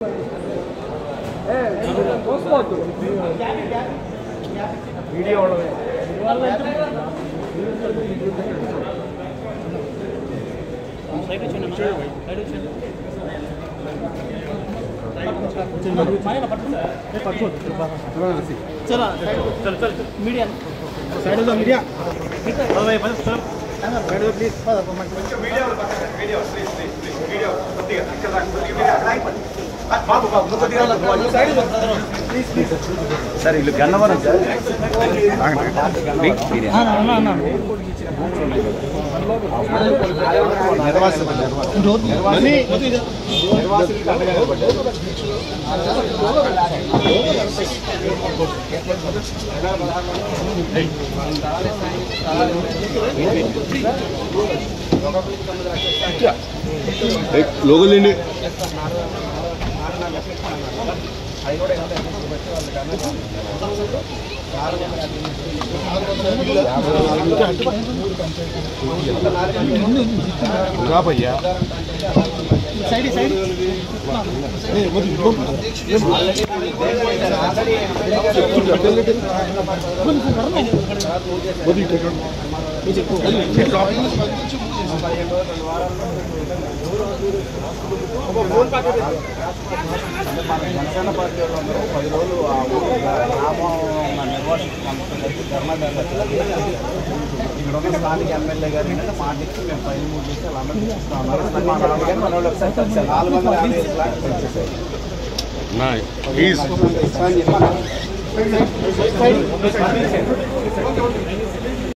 media sir ఇల్లు Gannavaram sir లోగలండి రాబయ్యా సైడ్ సైడ్ జనసేన పార్టీ వాళ్ళందరూ పది రోజులు ఆ ఊరు గ్రామం నిర్వాహకం ధర్మదారులు ఇక్కడ ఉన్న స్థానిక ఎమ్మెల్యే గారు ఏంటంటే మాట ఇచ్చి మేము పైన మూడు చేసి వాళ్ళందరూ చూపిస్తాం మా నాన్న గారు మన వాళ్ళు ఒకసారి కలిసారు నాలుగు వందల యాభై ఐదు ప్లాట్లు పెంచేశారు ప్లీజ్